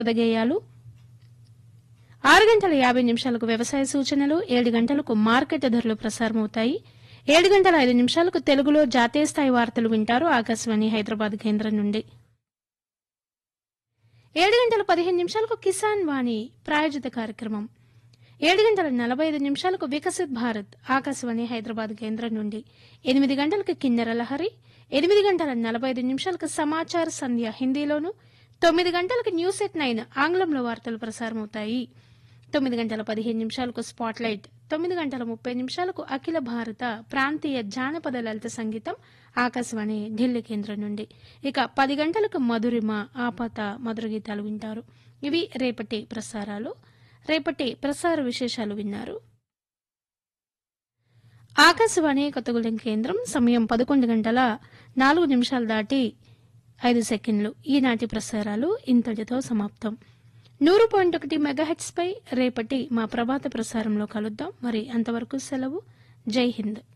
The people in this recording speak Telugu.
ఉదగేయాలు ఆరు గంటల యాభై నిమిషాలకు వ్యవసాయ సూచనలు ఏడు గంటలకు మార్కెట్ ధరలు ప్రసారమవుతాయి ఏడు గంటల ఐదు నిమిషాలకు తెలుగులో జాతీయ స్థాయి వార్తలు వింటారు ఆకాశవాణి హైదరాబాద్ కేంద్రం నుండి ఏడు గంటల పదిహేను నిమిషాలకు కిసాన్ వాణి ప్రాయోజిత కార్యక్రమం ఏడు గంటల నలభై ఐదు నిమిషాలకు వికసిత్ భారత్ ఆకాశవాణి హైదరాబాద్ కేంద్రం నుండి ఎనిమిది గంటలకు కిన్నెర లహరి ఎనిమిది గంటల నలభై ఐదు నిమిషాలకు సమాచార సంధ్య హిందీలోను తొమ్మిది గంటలకు న్యూస్ ఎట్ నైన్ ఆంగ్లంలో వార్తలు ప్రసారమవుతాయి తొమ్మిది గంటల పదిహేను నిమిషాలకు స్పాట్ లైట్ తొమ్మిది గంటల ముప్పై నిమిషాలకు అఖిల భారత ప్రాంతీయ జానపద లలిత సంగీతం ఆకాశవాణి ఢిల్లీ కేంద్రం నుండి ఇక పది గంటలకు మధురిమ ఆపాత మధుర గీతాలు వింటారు ఇవి రేపటి ప్రసారాలు రేపటి ప్రసార విశేషాలు విన్నారు ఆకాశవాణి కొత్తగూడెం కేంద్రం సమయం పదకొండు గంటల నాలుగు నిమిషాలు దాటి ఐదు సెకండ్లు ఈనాటి ప్రసారాలు ఇంతటితో సమాప్తం నూరు పాయింట్ ఒకటి మెగాహెట్స్ పై రేపటి మా ప్రభాత ప్రసారంలో కలుద్దాం మరి అంతవరకు సెలవు జై హింద్